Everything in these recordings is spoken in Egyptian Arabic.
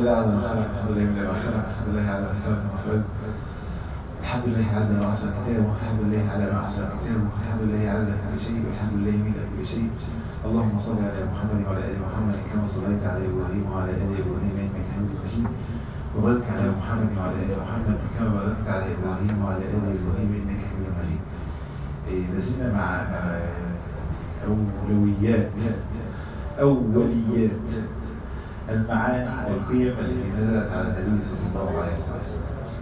لله على ما خلق الحمد لله من ما خلق الحمد لله على أسرار المفرد الحمد لله على ما أحسن كتابه الحمد لله على ما أحسن كتابه الحمد لله على كل شيء والحمد لله من كل شيء اللهم صل على محمد وعلى آل محمد كما صليت على إبراهيم وعلى آل إبراهيم إنك حميد مجيد وبارك على محمد وعلى آل محمد كما باركت على إبراهيم وعلى آل إبراهيم إنك حميد مجيد لازلنا مع أولويات أوليات المعاني والقيم التي نزلت على النبي صلى الله عليه وسلم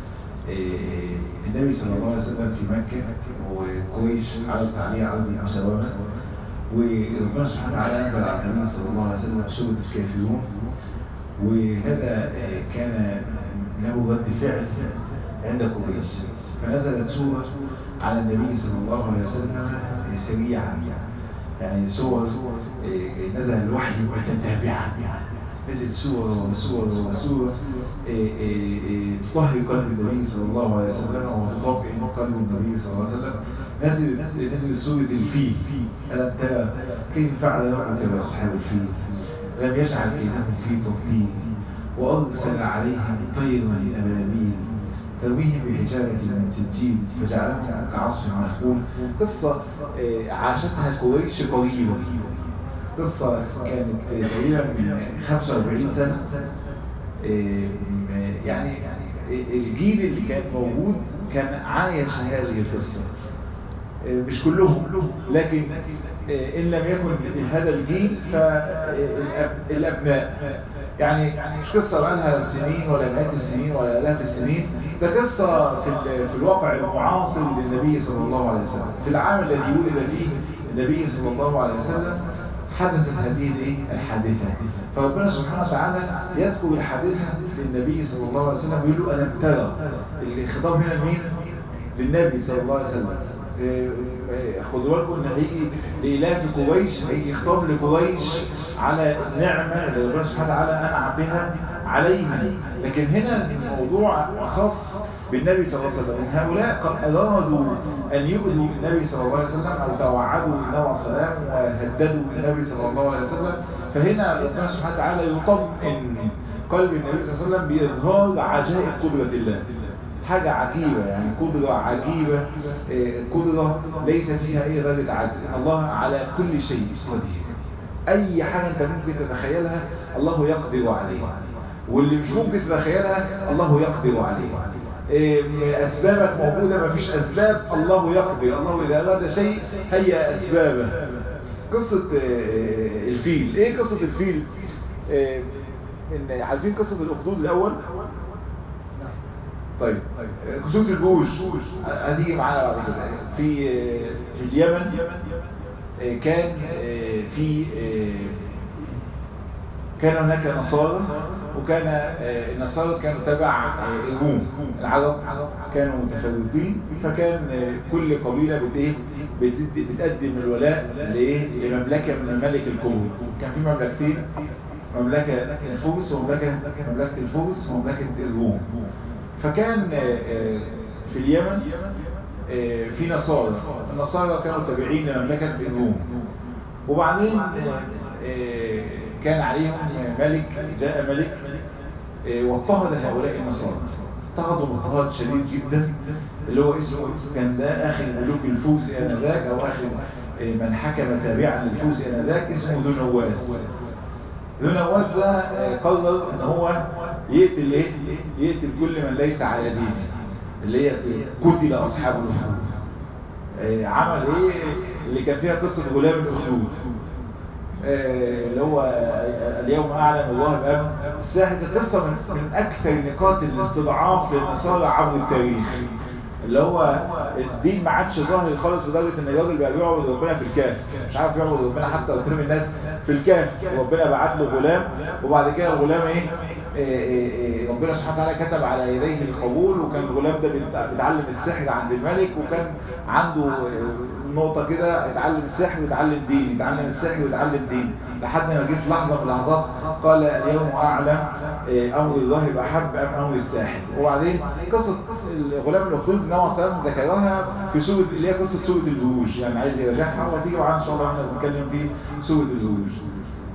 النبي صلى الله عليه وسلم في مكة وقريش عرضت عليه عرض المساومة وربنا سبحانه وتعالى أنزل على النبي صلى الله عليه وسلم سورة الكافرون وهذا كان له رد فعل عند قريش فنزلت سورة على النبي صلى الله عليه وسلم سريعا يعني سور نزل الوحي متتابعا نزل سورة وسورة وسورة تطهر قلب النبي صلى الله عليه وسلم وتطبع قلب النبي صلى الله عليه وسلم نزل نزل نزل سورة الفيل ألم ترى كيف فعل ربك بأصحاب الفيل لم يجعل كيدهم في تضليل وأرسل عليهم طيرا أبابيل ترميهم بحجارة من سجيل فجعلهم كعصف مسؤول قصة عاشتها قريش قريبا قصة كانت تقريبا من 45 سنة يعني الجيل اللي كان موجود كان عايش هذه القصة مش كلهم لكن إن لم يكن هذا الجيل فالأبناء يعني مش قصة بقى لها سنين ولا مئات السنين ولا آلاف السنين ده قصة في, في الواقع المعاصر للنبي صلى الله عليه وسلم في العام الذي ولد فيه النبي صلى الله عليه وسلم حدثت هذه الحادثة فربنا سبحانه وتعالى يذكر الحادثة للنبي صلى الله عليه وسلم ويقول له ألم ترى الخطاب هنا لمين؟ للنبي صلى الله عليه وسلم خدوا بالكم ان هيجي لإلاف قريش هيجي خطاب لقريش على النعمة اللي ربنا سبحانه وتعالى أنعم بها عليهم لكن هنا الموضوع خاص بالنبي صلى الله عليه وسلم هؤلاء قد أرادوا أن يؤذوا النبي صلى الله عليه وسلم أو توعدوا النبي عليه السلام وهددوا النبي صلى الله عليه وسلم فهنا ربنا سبحانه وتعالى يطمئن قلب النبي صلى الله عليه وسلم بإظهار عجائب قدرة الله حاجة عجيبة يعني قدرة عجيبة قدرة ليس فيها أي درجة عجز الله على كل شيء قدير أي حاجة أنت ممكن تتخيلها الله يقدر عليها واللي مش ممكن تتخيلها الله يقدر عليه أسبابك موجودة ما فيش أسباب الله يقدر الله إذا أراد شيء هي أسبابه قصة الفيل إيه قصة الفيل إن عارفين قصة الأخدود الأول طيب كسوة الجوش هتيجي معانا بعد كده في في اليمن كان في كان هناك نصارى وكان النصارى كانوا تبع الروم العرب كانوا متفاوتين فكان كل قبيلة بتقدم الولاء لمملكة من الملك الكبرى كان في مملكتين مملكة الفرس ومملكة مملكة الفرس ومملكة الروم فكان في اليمن في نصارى النصارى كانوا تابعين لمملكة الروم وبعدين كان عليهم ملك جاء ملك واضطهد هؤلاء النصارى اضطهدوا اضطهاد شديد جدا اللي هو اسمه كان ده اخر ملوك الفوس انذاك او اخر من حكم تابعا للفوس انذاك اسمه ذو نواس ذو نواس ده قرر ان هو يقتل ايه يقتل كل من ليس على دينه اللي هي قتل اصحاب الحدود عمل ايه اللي كان فيها قصة غلام الاخدود اللي هو اليوم اعلن الله بأمن الساحة قصة من, من اكثر نقاط الاستضعاف للنصارى عبر التاريخ اللي هو الدين ما عادش ظاهر خالص لدرجه ان الراجل بقى بيعبد ربنا في الكهف مش عارف يعبد ربنا حتى لو ترمي الناس في الكهف ربنا بعت له غلام وبعد كده الغلام ايه, إيه, إيه ربنا سبحانه وتعالى كتب على يديه القبول وكان الغلام ده بيتعلم السحر عند الملك وكان عنده نقطة كده اتعلم السحر ويتعلم دين يتعلم السحر ويتعلم دين لحد ما جه في لحظة من اللحظات قال اليوم أعلم أمر الله بأحب أم أمر الساحر وبعدين قصة الغلام الأخدود نوع سلام ذكرها في سورة اللي هي قصة سورة الزوج يعني عايز يرجعها وهتيجي معانا إن شاء الله احنا بنتكلم في سورة الزوج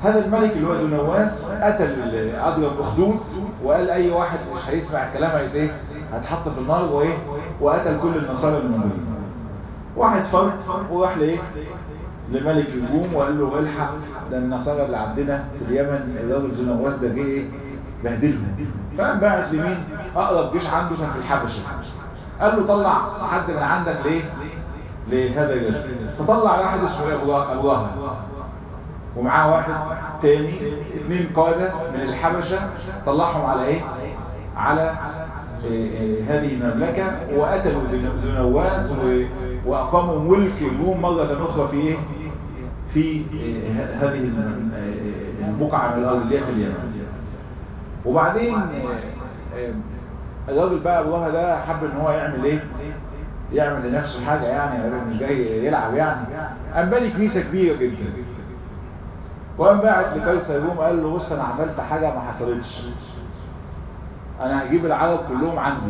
هذا الملك اللي هو ذو نواس قتل اضرب اخدود وقال اي واحد مش هيسمع الكلام هيت ايه هتحط في النار وايه وقتل كل النصارى الموجودين واحد فرد وراح لايه لملك الروم وقال له الحق ده النصارى اللي عندنا في اليمن الراجل ذو نواس ده جه ايه بهدلهم فقام باعت لمين اقرب جيش عنده كان في الحبشه قال له طلع حد من عندك ليه لهذا الرجل فطلع واحد اسمه ابو وهب ومعاه واحد تاني اثنين قادة من الحبشة طلعهم على ايه على إيه إيه هذه المملكة وقتلوا ذو نواس واقاموا ملك الروم مرة اخرى في ايه في إيه هذه البقعة من الارض اللي هي في اليمن وبعدين الراجل بقى ابوها ده حب ان هو يعمل ايه يعمل لنفسه حاجة يعني مش جاي يلعب يعني قام بني كنيسة كبيرة جدا وقام باعت لقيصر روم قال له بص انا عملت حاجة ما حصلتش انا هجيب العرب كلهم عندي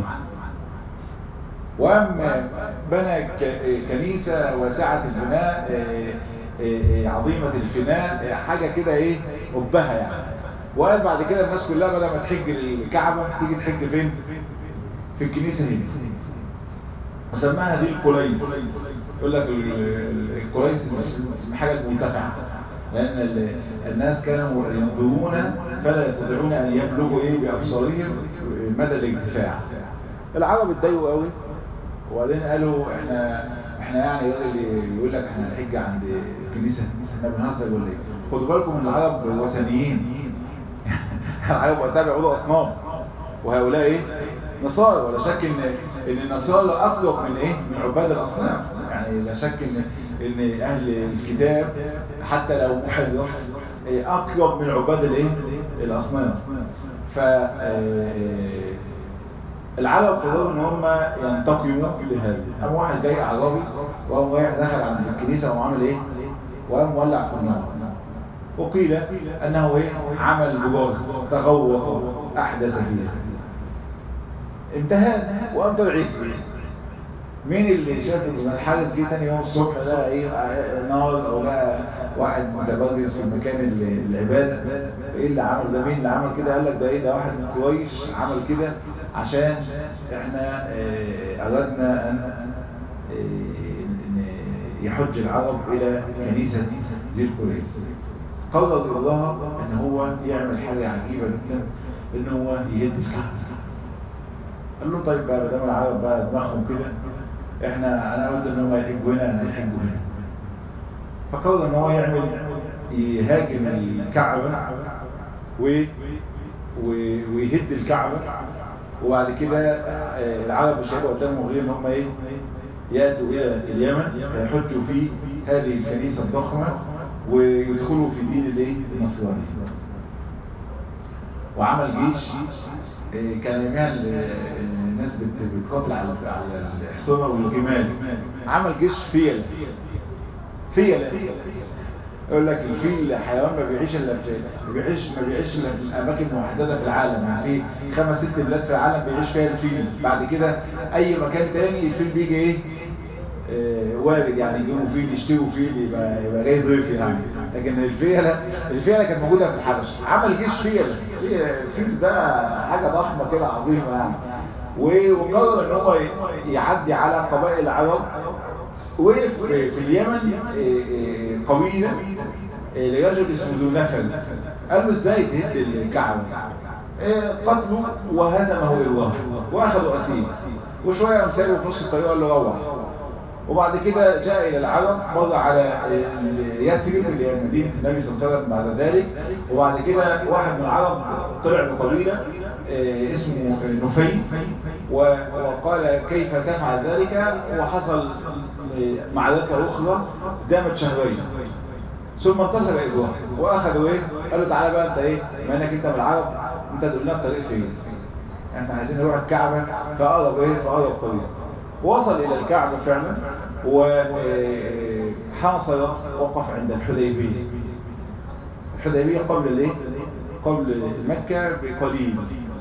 وقام بنى كنيسة واسعة البناء عظيمة الفناء حاجة كده ايه قبها يعني وقال بعد كده الناس كلها بدل ما تحج الكعبة تيجي تحج فين في الكنيسة هنا وسماها دي القليس يقول لك القليس حاجة المنتفعة لأن الناس كانوا ينظرون فلا يستطيعون أن يبلغوا إيه بأبصارهم مدى الارتفاع العرب اتضايقوا قوي وبعدين قالوا احنا احنا يعني يقول لك احنا هنحج عند الكنيسة احنا بنهزر ولا ايه خدوا بالكم ان العرب وثنيين العرب وقتها بيعبدوا اصنام وهؤلاء ايه نصارى ولا شك ان ان النصارى اقرب من ايه من عباد الاصنام يعني لا شك ان ان اهل الكتاب حتى لو محرف اقرب من عباد الايه الاصنام ف العرب قرروا ان هم ينتقموا لهذا قام واحد جاي اعرابي وقام رايح دخل عند الكنيسه وقام عامل ايه وقام مولع في النار وقيل انه ايه عمل جواز تغوط احدث فيها انتهى وقام طلع مين اللي شاف ان الحارس جه تاني يوم الصبح لقى ايه نار او لقى واحد متبرز في مكان العباده ايه اللي عمل ده مين اللي عمل كده قال لك ده ايه ده واحد كويس عمل كده عشان احنا اه اردنا ان اه يحج العرب الى كنيسه ذي القريس قرر الله ان هو يعمل حاجه عجيبه جدا ان هو يهد الكعبه قال له طيب بقى دام العرب بقى دماغهم كده احنا انا قلت ان هم يحبوا هنا انا يحبوا هنا فقرر ان هو يعمل يهاجم الكعبة و... و... ويهد الكعبة وبعد كده العرب مش هيبقوا قدامهم غير ان هم ايه ياتوا الى اليمن فيحجوا في هذه الكنيسة الضخمة ويدخلوا في دين الايه النصراني وعمل جيش كان يوميها الناس بتقاتل على على الحصانة والجمال عمل جيش فيل فيل يقول لك الفيل حيوان ما بيعيش الا في ما بيعيش ما بيعيش الا في اماكن محدده في العالم يعني في خمس ست بلاد في العالم بيعيش فيها الفيل بعد كده اي مكان تاني الفيل بيجي ايه آه وارد يعني يجيبوا فيل يشتروا فيل يبقى يبقى جاي ضيف يعني لكن الفيله الفيله كانت موجوده في الحبش عمل جيش فيل الفيل ده حاجه ضخمه كده عظيمه يعني وقرر ان هو يعدي على قبائل العرب وقف في اليمن قبيله لرجل اسمه ذو نفل قال له ازاي تهد الكعبه قتلوا وهزمه الله واخذوا اسير وشويه قام سابه في نص الطريق قال له روح وبعد كده جاء إلى العرب مر على يثرب اللي هي مدينة النبي صلى الله عليه وسلم بعد ذلك وبعد كده واحد من العرب طلع بقبيلة اسمه نفي وقال كيف تفعل ذلك وحصل معركة أخرى دامت شهرين ثم انتصر إبراهيم وأخذوا إيه قالوا تعالى بقى أنت إيه ما إنك أنت من العرب أنت تقول لنا الطريق فين احنا عايزين نروح الكعبة فأقرب إيه فأقرب طريق وصل إلى الكعبة فعلا وحاصر وقف عند الحديبية الحديبية قبل الايه قبل مكة بقليل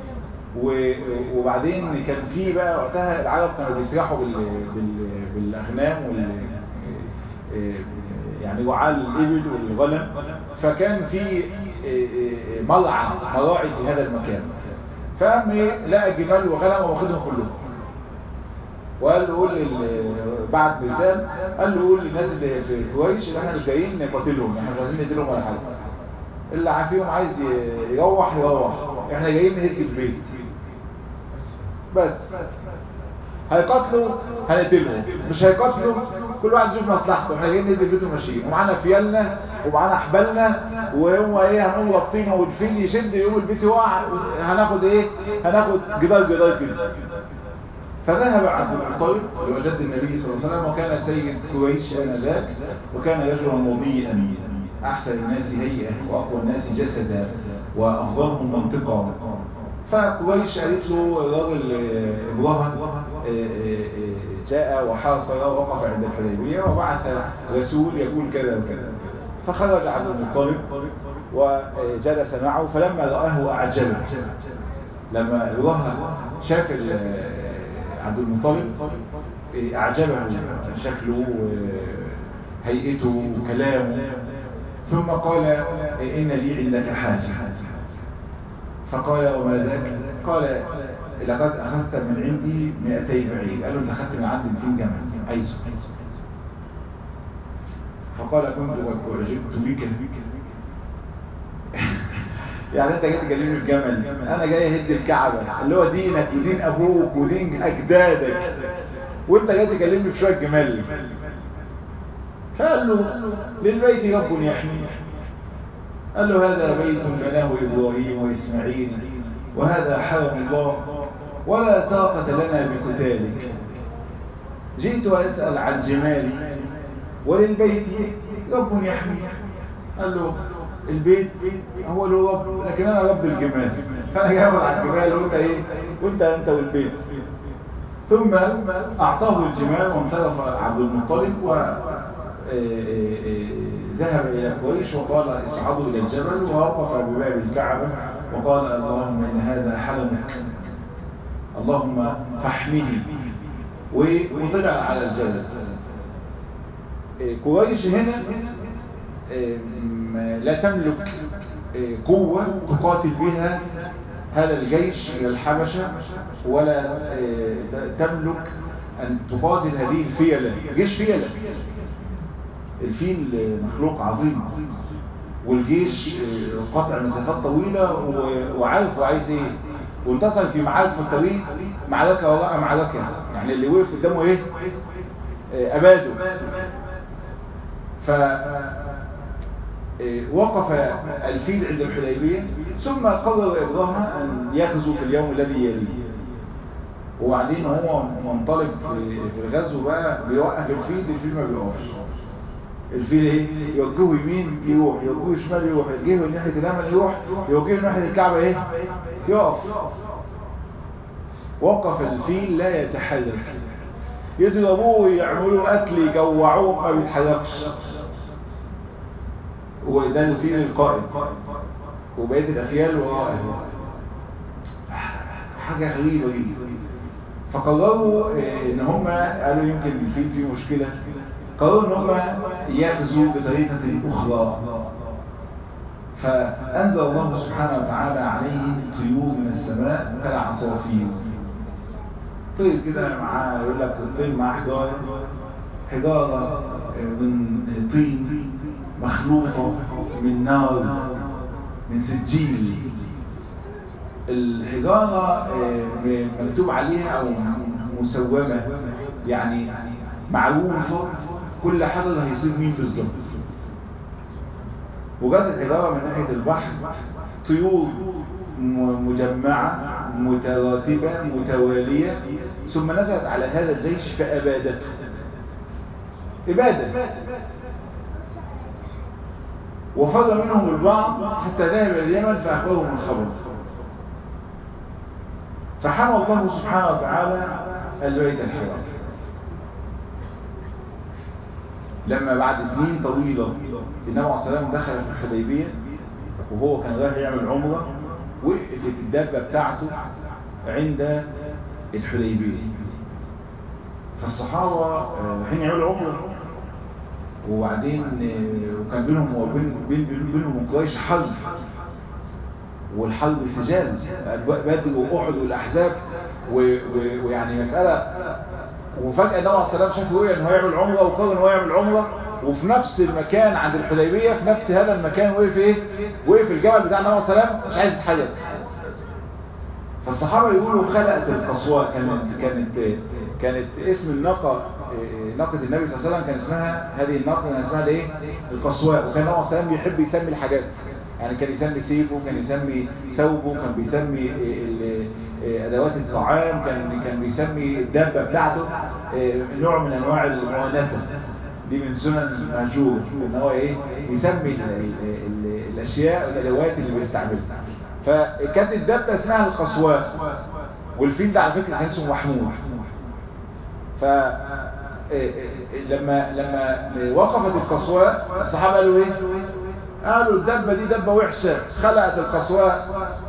وبعدين كان في بقى وقتها العرب كانوا بيسرحوا بال... بال... بالاغنام وال يعني وعاء الإبل والغنم فكان في مرعى مراعي في هذا المكان فقام لقى جمال وغنم واخدهم كلهم وقال له قول بعد رسالة قال له قول للناس اللي في كويس ان احنا مش جايين نقاتلهم احنا مش عايزين نقتلهم ولا حاجه اللي فيهم عايز يروح يروح احنا جايين نهد البيت بس هيقاتلوا هنقتلهم مش هيقاتلوا كل واحد يشوف مصلحته احنا جايين ندي البيت وماشيين ومعانا فيالنا ومعانا حبالنا وهو ايه هنقوم رابطينه والفيل يشد يقوم البيت يقع هناخد ايه هناخد جدار جدار كده فذهب عبد المطلب لوجد النبي صلى الله عليه وسلم وكان سيد قريش انذاك وكان رجلا مضيئا احسن الناس هيئه واقوى الناس جسدا وافضلهم منطقه فقريش قالت له الراجل ابراهيم جاء وحاصر ووقف عند الحديبيه وبعث رسول يقول كذا وكذا فخرج عبد المطلب وجلس معه فلما رآه أعجبه لما ابراهيم شاف عبد المطلب أعجبه شكله هيئته كلامه ثم قال إن لي عندك حاجة فقال وما ذاك قال لقد أخذت من عندي 200 بعير قال له أنت أخذت من عندي 200 جمل عايزه فقال كنت قد أعجبت بك يعني انت جاي تكلمني في جمل انا جاي اهد الكعبة اللي هو دينك ودين ابوك ودين اجدادك وانت جاي تكلمني في شوية جمال قال له للبيت رب يحميه قال له هذا بيت بناه ابراهيم واسماعيل وهذا حرم الله ولا طاقة لنا بقتالك جئت اسأل عن جمالي وللبيت رب يحميه قال له البيت هو له رب لكن انا رب الجمال فانا جايب على الجمال وانت ايه وانت انت والبيت ثم اعطاه الجمال وانصرف عبد المطلب و ذهب الى قريش وقال اصعدوا الى الجبل ووقف بباب الكعبه وقال اللهم ان هذا حرمك اللهم فاحمه وطلع على الجبل قريش هنا لا تملك قوة تقاتل بها هذا الجيش إلى الحبشة ولا تملك أن تقاتل هذه الفيلة جيش فيلة الفيل مخلوق عظيم والجيش قطع مسافات طويلة وعارف عايز ايه وانتصر في معارك في الطريق معركة وراء معركة يعني اللي وقف قدامه ايه أباده ف وقف الفيل عند الحديبية ثم قرر إبراهيم أن يغزو في اليوم الذي يليه وبعدين هو منطلق في الغزو بقى بيوقف الفيل الفيل ما بيقفش الفيل ايه يوجهه يمين يروح يوجهه شمال يروح يوجهه ناحية اليمن يروح يوجهه ناحية الكعبة ايه يقف وقف الفيل لا يتحرك يضربوه يعملوا اكل يجوعوه ما بيتحركش وده الفيل القائد وبقية الأفيال ورائه حاجة غريبة جدا فقرروا ان هم قالوا يمكن الفيل فيه مشكلة قرروا ان هم يغزوا بطريقة أخرى فأنزل الله سبحانه وتعالى عليهم طيور من السماء كالعصافير طير كده معاه يقول لك الطير معاه حجارة حجارة من طين مخلوطة من نار من سجيل الحجارة مكتوب عليها أو مسومة يعني معروفة كل حجر هيصير مين بالظبط وجت الحجارة من ناحية البحر طيور مجمعة متراتبة متوالية ثم نزلت على هذا الجيش فأبادته إبادة وفر منهم البعض حتى ذهب إلى اليمن فأخبرهم الخبر فحمى الله سبحانه وتعالى البيت الحرام لما بعد سنين طويلة النبي عليه السلام دخل في الحديبية وهو كان رايح يعمل عمرة وقفت الدابة بتاعته عند الحديبية فالصحابة حين يعملوا عمرة وبعدين وكان بينهم وبين بين بينهم وبين قريش حرب والحرب سجال بدر واحد والاحزاب ويعني مساله وفجاه النبي عليه الصلاه والسلام شاف رؤيا ان هو يعمل عمره وقرر ان هو يعمل عمره وفي نفس المكان عند الحديبيه في نفس هذا المكان وقف ايه وقف الجبل بتاع النبي عليه الصلاه والسلام مش عايز يتحرك فالصحابه يقولوا خلقت القصواء كانت كانت كانت اسم الناقه ناقه النبي صلى الله عليه وسلم كان اسمها هذه الناقه كان اسمها الايه القصواء وكان النبي صلى الله عليه وسلم بيحب يسمي الحاجات يعني كان يسمي سيفه كان يسمي ثوبه كان بيسمي ادوات الطعام كان كان بيسمي الدابه بتاعته نوع من انواع المؤانسه دي من سنن مهجور ان هو ايه يسمي ال ال ال الاشياء والادوات اللي بيستعملها فكانت الدابه اسمها القصواء والفيل ده على فكره كان اسمه محمود ف لما لما وقفت القصواء الصحابه قالوا ايه قالوا الدبه دي دبه وحشه خلقت القصواء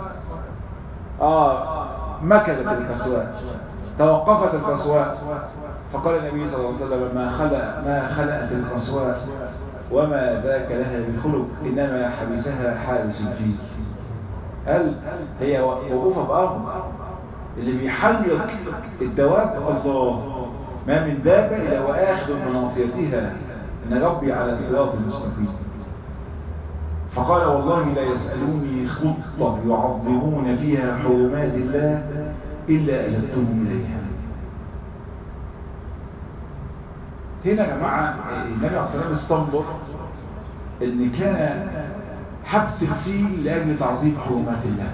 اه مكدت القصواء توقفت القصواء فقال النبي صلى الله عليه وسلم ما خلق ما خلقت القصواء وما ذاك لها بخلق انما حبسها حارس الفيل قال هي وقوفه بامر اللي بيحرك الدواب الله ما من دابة إلا وآخذ بناصيتها إن ربي على صراط المستقيم فقال والله لا يسألوني خطة يعظمون فيها حرمات الله إلا أجبتهم إليها هنا يا جماعة النبي عليه الصلاة والسلام استنبط إن كان حبس الفيل لأجل تعظيم حرمات الله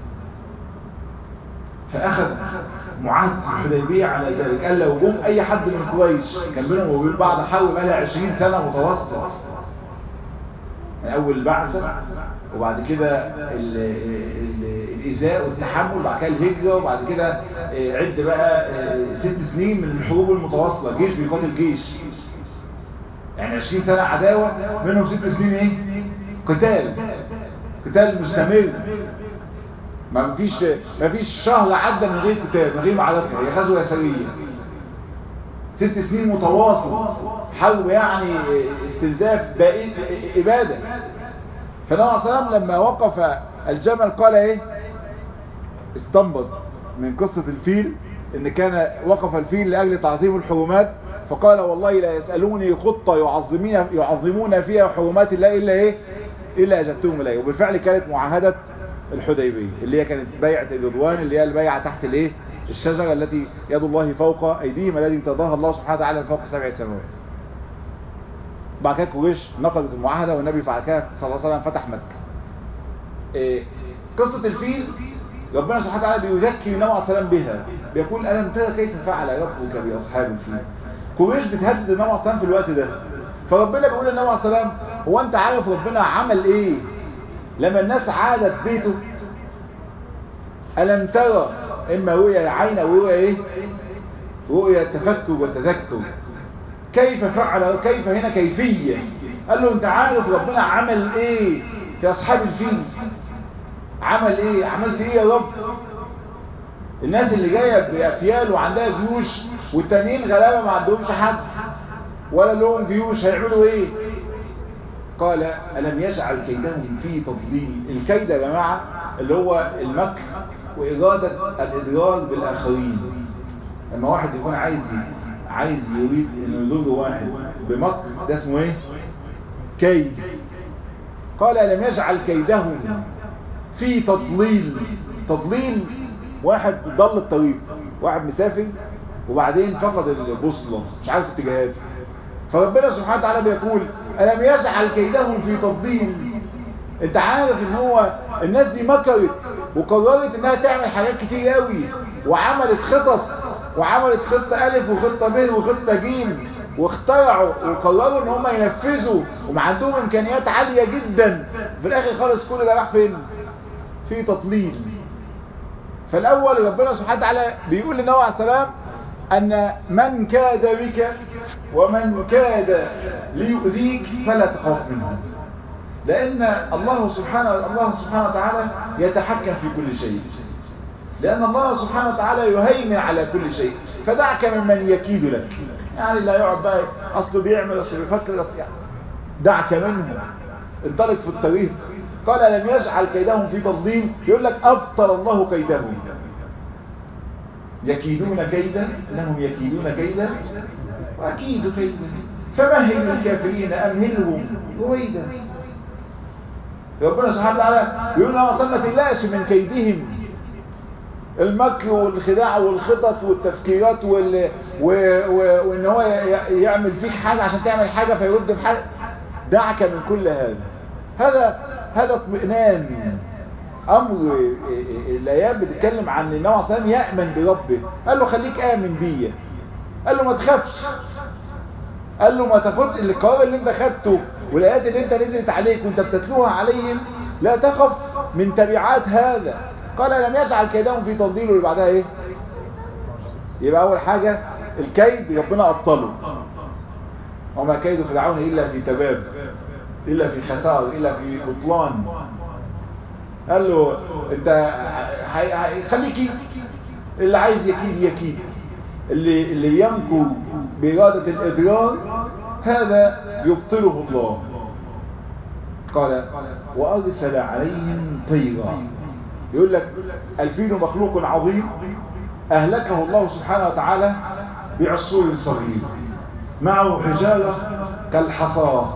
فأخذ معاذ الحديبية على ذلك قال لو جم أي حد من قريش كان بينهم وبين بعض حاول بقى 20 سنة متواصلة من أول البعثة وبعد كده ال ال الإزاء والتحمل وبعد كده الهجرة وبعد كده عد بقى ست سنين من الحروب المتواصلة جيش بيقاتل جيش يعني 20 سنة عداوة منهم ست سنين ايه قتال قتال مستمر ما فيش ما فيش شهر عدى من غير قتال من غير معركه هي غزوه سريه ست سنين متواصل حرب يعني استنزاف باقي اباده فالنبي عليه الصلاه لما وقف الجمل قال ايه استنبط من قصه الفيل ان كان وقف الفيل لاجل تعظيم الحرمات فقال والله لا يسالوني خطه يعظمون يعظمون فيها حرمات الله الا ايه الا اجبتهم اليه وبالفعل كانت معاهده الحديبية اللي هي كانت بيعة الرضوان اللي هي البيعة تحت الايه الشجرة التي يد الله فوق ايديهم الذي انتظرها الله سبحانه وتعالى فوق سبع سماوات بعد كده قريش نقضت المعاهدة والنبي بعد كده صلى الله عليه وسلم فتح مكة إيه قصة الفيل ربنا سبحانه وتعالى بيذكي النبي عليه السلام بها بيقول ألم ترى كيف فعل ربك بأصحاب الفيل قريش بتهدد النبي عليه السلام في الوقت ده فربنا بيقول للنبي عليه السلام هو انت عارف ربنا عمل ايه لما الناس عادت بيته ألم ترى إما رؤيا عين أو رؤيا إيه رؤيا تفكر وتذكر كيف فعل كيف هنا كيفية قال له أنت عارف ربنا عمل إيه في أصحاب الفيل عمل إيه عملت إيه يا رب الناس اللي جاية بأفيال وعندها جيوش والتانيين غلابة ما عندهمش حد ولا لهم جيوش هيعملوا إيه قال ألم يجعل كيدهم في تضليل الكيد يا جماعة اللي هو المكر وإرادة الإضرار بالآخرين لما واحد يكون عايز عايز يريد انه يضر واحد بمكر ده اسمه ايه كيد قال ألم يجعل كيدهم في تضليل تضليل واحد ضل الطريق واحد مسافر وبعدين فقد البوصلة مش عارف اتجاهاته فربنا سبحانه وتعالى بيقول ألم يجعل كيدهم في تضليل انت عارف ان هو الناس دي مكرت وقررت انها تعمل حاجات كتير قوي وعملت خطط وعملت خطة ألف وخطة ب وخطة ج واخترعوا وقرروا ان هم ينفذوا وما عندهم امكانيات عالية جدا في الاخر خالص كل ده راح فين في تضليل فالاول ربنا سبحانه وتعالى بيقول لنوح عليه السلام ان من كاد بك ومن كاد ليؤذيك فلا تخاف منه لان الله سبحانه الله سبحانه وتعالى يتحكم في كل شيء لأن الله سبحانه وتعالى يهيمن على كل شيء فدعك ممن يكيد لك يعني لا يقعد بقى أصله بيعمل أصله بيفكر أصله يعني دعك منه انطلق في الطريق قال لم يجعل كيدهم في تضليل يقول لك أبطل الله كيدهم يكيدون كيدا لهم يكيدون كيدا وأكيد كيدا فمهل الكافرين أمهلهم رويدا ربنا سبحانه وتعالى يقول لنا وصلنا تقلقش من كيدهم المكر والخداع والخطط والتفكيرات وال... و... و... وان هو ي... يعمل فيك حاجة عشان تعمل حاجة فيرد بحاجة دعك من كل هذا هذا هذا اطمئنان امر الايات بتتكلم عن النبي عليه الصلاه يامن بربه قال له خليك امن بيا قال له ما تخافش قال له ما تاخد القرار اللي انت خدته والايات اللي انت نزلت عليك وانت بتتلوها عليهم لا تخف من تبعات هذا قال لم يجعل كيدهم في تضليل واللي بعدها ايه يبقى اول حاجة الكيد ربنا ابطله وما كيد فرعون الا في تباب الا في خسار الا في بطلان قال له انت خليك اللي عايز يكيد يكيد اللي اللي ينكو بإرادة الإضرار هذا يبطله الله قال وأرسل عليهم طيرا يقول لك الفيل مخلوق عظيم أهلكه الله سبحانه وتعالى بعصور صغير معه حجارة كالحصى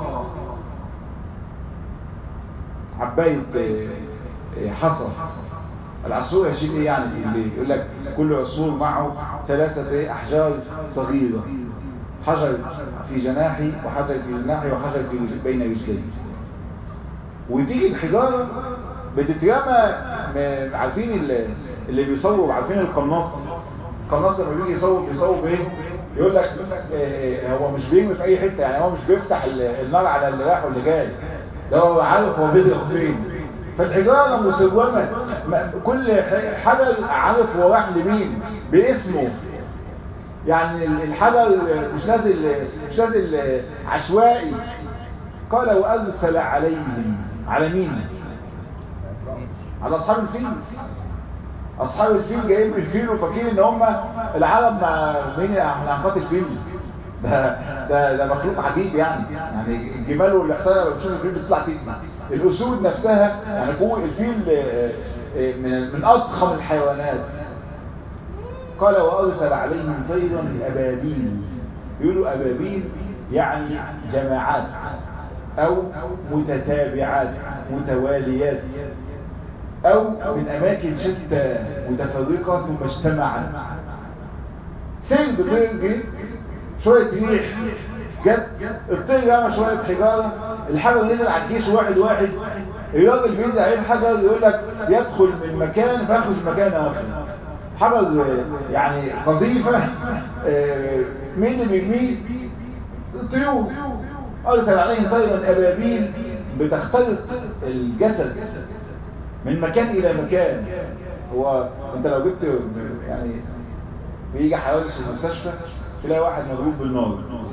عباية حصى العصفور يشيل ايه يعني اللي يقول لك كل عصفور معه ثلاثة احجار صغيرة حجر في جناحي وحجر في جناحي وحجر في بين رجلي وتيجي الحجارة بتترمى عارفين اللي, اللي بيصور عارفين القناص القناص لما بيجي يصور بيصور بايه يقول لك إيه هو مش بيرمي في اي حتة يعني هو مش بيفتح النار على اللي رايح واللي جاي ده هو عارف هو بيضرب فين فالحجارة مسومة كل حجر عارف هو راح لمين باسمه يعني الحجر مش نازل مش نازل عشوائي قال وأرسل عليهم على مين على أصحاب الفيل أصحاب الفيل جايين بالفيل وفاكرين إن هم العرب مع مين احنا هنقاتل فيل ده ده ده مخلوق عجيب يعني يعني الجمال والحصان لما بتشوف الفيل بتطلع تجري الاسود نفسها يعني قوة الفيل من من اضخم الحيوانات قال وارسل عليهم طيرا ابابيل يقولوا ابابيل يعني جماعات او متتابعات متواليات او من اماكن شتى متفرقة ثم اجتمعت سيد بطير شوية ريح جت الطير رمى شوية حجارة الحجر نزل على الجيش واحد واحد الراجل بينزل عليه الحجر يقول لك يدخل من مكان فيخرج مكان اخر حجر يعني قذيفة مين اللي بيرميه الطيور ارسل عليهم طيرا ابابيل بتخترق الجسد من مكان الى مكان هو انت لو جبت يعني بيجي حوادث في المستشفى تلاقي واحد مضروب بالنار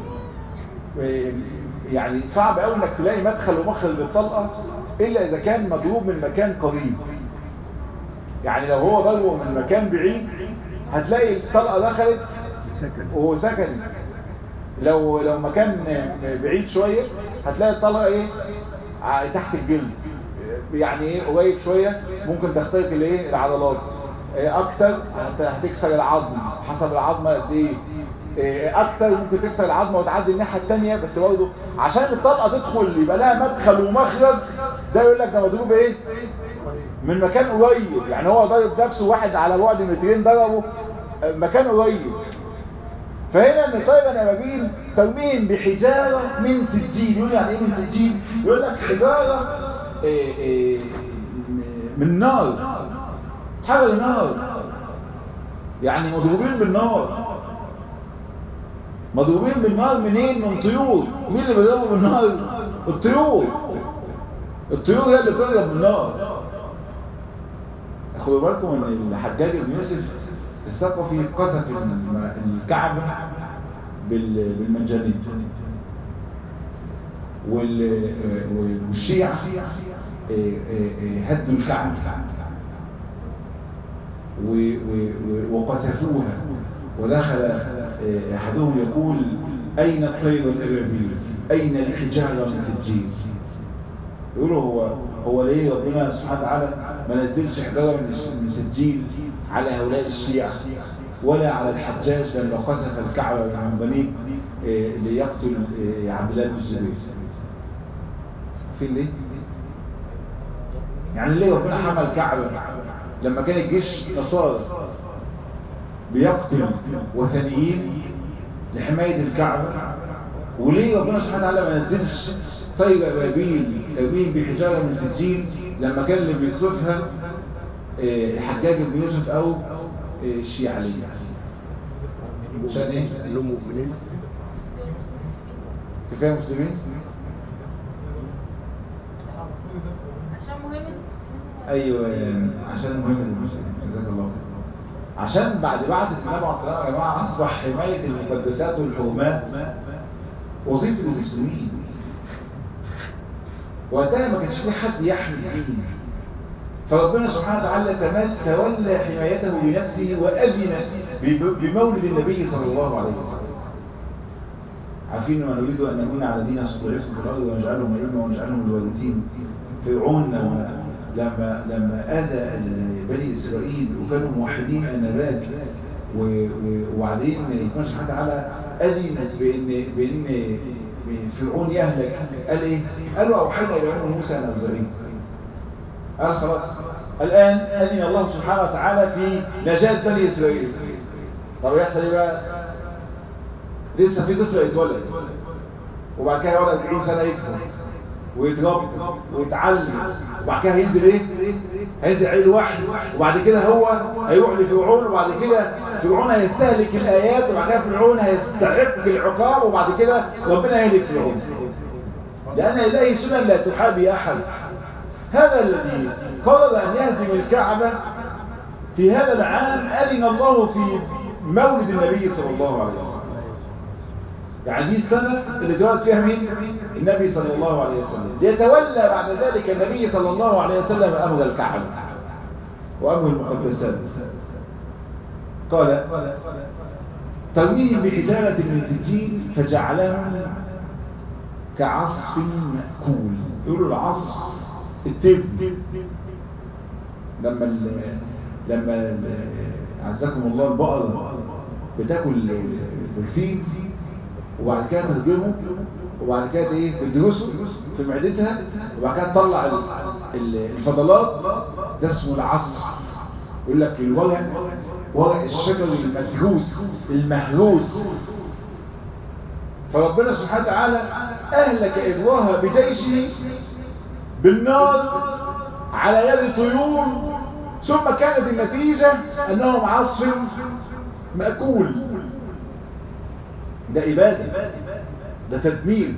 يعني صعب قوي انك تلاقي مدخل ومخرج للطلقه الا اذا كان مضروب من مكان قريب يعني لو هو ضربه من مكان بعيد هتلاقي الطلقه دخلت وهو سكن لو لو مكان بعيد شويه هتلاقي الطلقه ايه تحت الجلد يعني ايه قريب شويه ممكن تخترق الايه العضلات اكتر هتكسر العظم حسب العظمه قد ايه اكتر ممكن تكسر العظمه وتعدي الناحيه الثانيه بس برضه عشان الطلقه تدخل يبقى لها مدخل ومخرج ده يقول لك ده مضروب ايه من مكان قريب يعني هو ضرب نفسه واحد على بعد مترين ضربه مكان قريب فهنا ان طيب الابابيل ترميهم بحجاره من سجين يقول يعني ايه من سجين يقول لك حجاره إيه إيه من نار حجر نار يعني مضروبين بالنار مضروبين بالنار منين من طيور مين اللي بيضربوا بالنار الطيور الطيور هي اللي بتضرب بالنار خدوا بالكم ان الحجاج بن يوسف الثقفي قذف الكعبة بالمنجنيق والشيعة هدوا الكعبة وقذفوها ودخل أحدهم يقول أين الطير والأبابيل أين الحجارة من سجين يقولوا هو هو ليه ربنا سبحانه وتعالى ما نزلش حجارة من سجين على هؤلاء الشيعة ولا على الحجاج لما قذف الكعبة من عنبنيك ليقتل عبد الله بن الزبير في ليه؟ يعني ليه ربنا حمى الكعبة لما كان الجيش نصارى بيقتل وثنيين لحماية الكعبة وليه ربنا سبحانه وتعالى ما نزلش طير أبابيل أبابيل بحجارة من سجين لما كان اللي بيقصفها الحجاج بن يوسف أو الشيعة عشان ايه؟ مؤمنين كفاية مسلمين؟ عشان مهم ايوه عشان مهم المسلمين جزاك الله خير عشان بعد بعثة النبي عليه الصلاة والسلام يا جماعة أصبح حماية المقدسات والحرمات وظيفة المسلمين وقتها ما كانش في حد يحمي الدين فربنا سبحانه وتعالى تمل تولى حمايته بنفسه وأذن بمولد النبي صلى الله عليه وسلم عارفين ما نريد أن نكون على دين استضعفوا في الأرض ونجعلهم أئمة ونجعلهم الوارثين فرعون لما لما لما آذى بني إسرائيل وكانوا موحدين آنذاك وبعدين يكون سبحانه وتعالى أذن بأن بأن فرعون يهلك قال إيه؟ قالوا أوحينا إلى أم موسى أن أرزقيه قال خلاص الآن أذن الله سبحانه وتعالى في نجاة بني إسرائيل طب يحصل إيه بقى؟ لسه في طفل يتولد وبعد كده يولد 40 سنة يكبر ويتربى ويتعلم وبعد كده هينزل ايه هينزل عيل واحد وبعد كده هو هيروح لفرعون وبعد كده فرعون هيستهلك الايات وبعد كده فرعون هيستحق العقاب وبعد كده ربنا يهلك فرعون لان الهي سنن لا تحابي احد هذا الذي قرر ان يهدم الكعبه في هذا العام اذن الله في مولد النبي صلى الله عليه وسلم يعني دي السنة اللي اتولد فيها مين؟ النبي صلى الله عليه وسلم ليتولى بعد ذلك النبي صلى الله عليه وسلم أمر الكعبة وأمر المقدسات قال ترميهم بحجارة من سجين فجعلهم كعصف مأكول يقولوا العصف التب لما ال لما ال عزكم الله البقرة بتاكل البرسيم وبعد كده تهضمه وبعد كده ايه تدرسه في معدتها وبعد كده تطلع الفضلات ده اسمه العصر يقول لك الورق ورق الشجر المدروس المهروس فربنا سبحانه وتعالى اهلك ابراها بجيشه بالنار على يد طيور ثم كانت النتيجة انهم عصف مأكول ده إبادة ده تدمير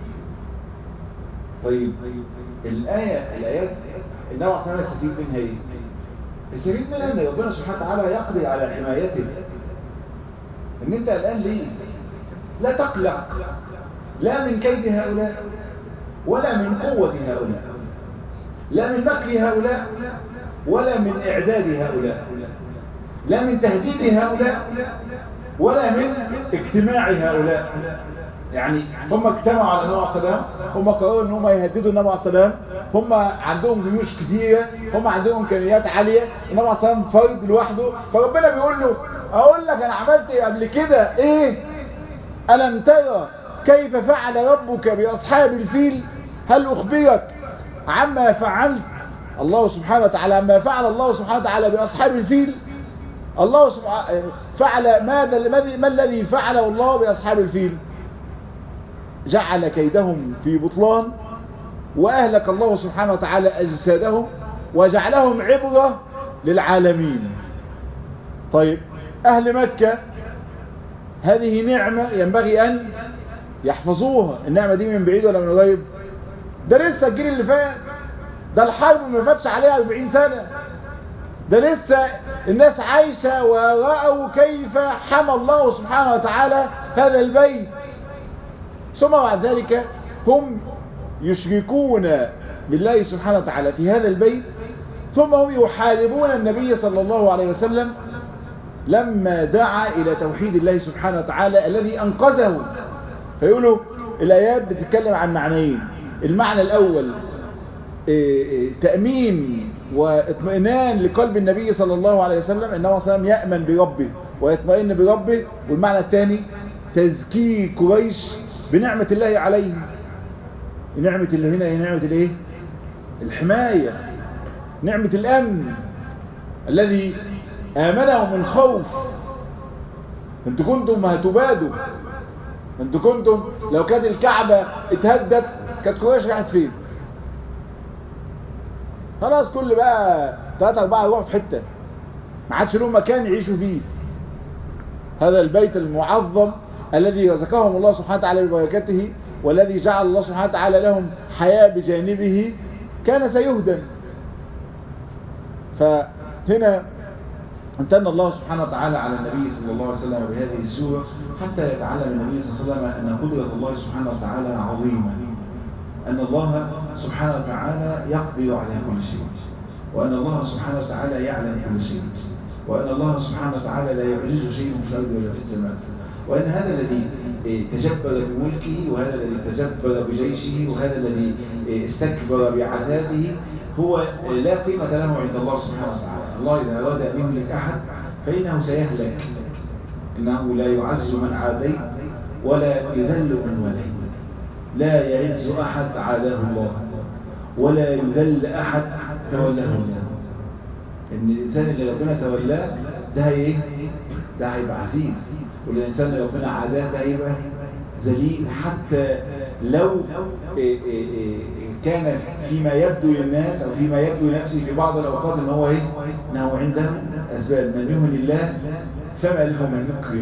طيب الآية الآيات النبي عليه الصلاة يستفيد منها إيه؟ يستفيد منها إن ربنا سبحانه وتعالى يقضي على حمايته إن أنت الآن ليه؟ لا تقلق لا من كيد هؤلاء ولا من قوة هؤلاء لا من مكر هؤلاء ولا من إعداد هؤلاء لا من تهديد هؤلاء ولا من اجتماع هؤلاء يعني هم اجتمعوا على النبي عليه السلام هم قرروا ان هم يهددوا النبي عليه السلام هم عندهم جيوش كتيرة هم عندهم امكانيات عالية النبي عليه السلام فرد لوحده فربنا بيقول له اقول لك انا عملت ايه قبل كده ايه الم ترى كيف فعل ربك باصحاب الفيل هل اخبرك عما فعلت الله سبحانه وتعالى عما فعل الله سبحانه وتعالى باصحاب الفيل الله سبحانه فعل ماذا ما الذي فعله الله بأصحاب الفيل جعل كيدهم في بطلان وأهلك الله سبحانه وتعالى أجسادهم وجعلهم عبرة للعالمين طيب أهل مكة هذه نعمة ينبغي أن يحفظوها النعمة دي من بعيد ولا من قريب ده لسه الجيل اللي فات ده الحرب ما فاتش عليها 40 سنة ده لسه الناس عايشة ورأوا كيف حمى الله سبحانه وتعالى هذا البيت ثم بعد ذلك هم يشركون بالله سبحانه وتعالى في هذا البيت ثم هم يحاربون النبي صلى الله عليه وسلم لما دعا إلى توحيد الله سبحانه وتعالى الذي أنقذه فيقولوا الآيات بتتكلم عن معنيين المعنى الأول تأمين واطمئنان لقلب النبي صلى الله عليه وسلم انه صلى الله عليه وسلم يأمن بربه ويطمئن بربه والمعنى الثاني تزكير قريش بنعمة الله عليه نعمة اللي هنا هي نعمة الايه الحماية نعمة الأمن الذي آمنهم من خوف انتوا كنتم هتبادوا انتوا كنتم لو كانت الكعبة اتهدت كانت قريش راحت فين خلاص كل بقى ثلاثة أربعة يروحوا في حتة ما عادش لهم مكان يعيشوا فيه هذا البيت المعظم الذي رزقهم الله سبحانه وتعالى ببركته والذي جعل الله سبحانه وتعالى لهم حياة بجانبه كان سيهدم فهنا امتن الله سبحانه وتعالى على النبي صلى الله عليه وسلم بهذه السورة حتى يتعلم النبي صلى الله عليه وسلم أن قدرة الله سبحانه وتعالى عظيمة أن الله سبحانه وتعالى يقدر على كل شيء وأن الله سبحانه وتعالى يعلم كل شيء وأن الله سبحانه وتعالى لا يعجزه شيء في الأرض ولا في السماء وأن هذا الذي تجبر بملكه وهذا الذي تجبر بجيشه وهذا الذي استكبر بعذابه هو لا قيمة له عند الله سبحانه وتعالى الله إذا أراد أن يهلك أحد فإنه سيهلك إنه لا يعز من عاديت ولا يذل من وليت لا يعز أحد عاداه الله ولا يذل أحد تولاه الله إن الإنسان اللي ربنا تولاه ده ايه ده هيبقى عزيز والإنسان اللي ربنا عاداه ده هيبقى ذليل حتى لو إيه إيه إيه كان فيما يبدو للناس أو فيما يبدو لنفسه في بعض الأوقات إن هو إيه إنه عنده أسباب من يهن الله فما له من يكرم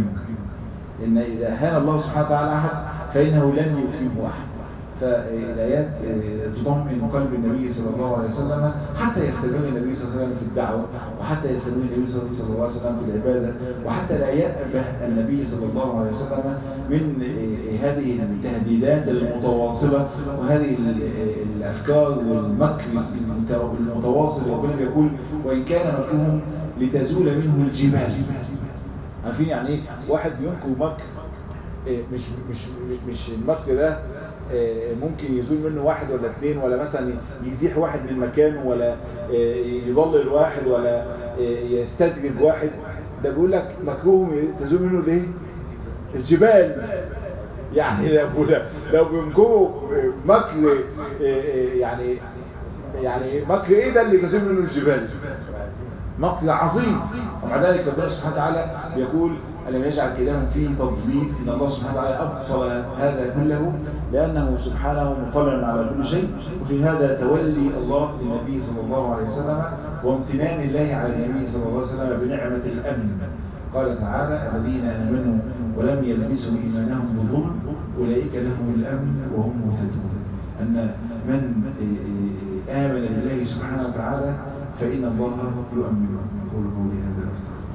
إن إذا هان الله سبحانه وتعالى أحد فإنه لن يكرمه أحد فالآيات تضمن قلب النبي صلى الله عليه وسلم حتى يستمر النبي صلى الله عليه وسلم في الدعوة وحتى يستمر النبي صلى الله عليه وسلم في العبادة وحتى لا يأبه النبي صلى الله عليه وسلم من هذه التهديدات المتواصلة وهذه الأفكار والمكر المتواصل ربنا بيقول وإن كان مكرهم لتزول منه الجبال عارفين يعني ايه واحد بينكر مكر مش مش مش المكر ده ممكن يزول منه واحد ولا اثنين ولا مثلا يزيح واحد من مكانه ولا يضلل واحد ولا يستدرج واحد ده بيقول لك مكروهم تزول منه الايه الجبال يعني لو لو بينكروا مكر يعني يعني مكر ايه ده اللي تزول منه الجبال مكر عظيم ومع ذلك ربنا سبحانه وتعالى يقول ألم يجعل كيدهم فيه تضليل إن الله سبحانه وتعالى أبطل هذا كله لأنه سبحانه مطلع على كل شيء وفي هذا تولي الله للنبي صلى الله عليه وسلم وامتنان الله على النبي صلى الله عليه وسلم بنعمة الأمن قال تعالى الذين آمنوا ولم يلبسوا إيمانهم بظلم أولئك لهم الأمن وهم مهتدون أن من آمن بالله سبحانه وتعالى فإن الله يؤمنه أقول قولي هذا أستغفر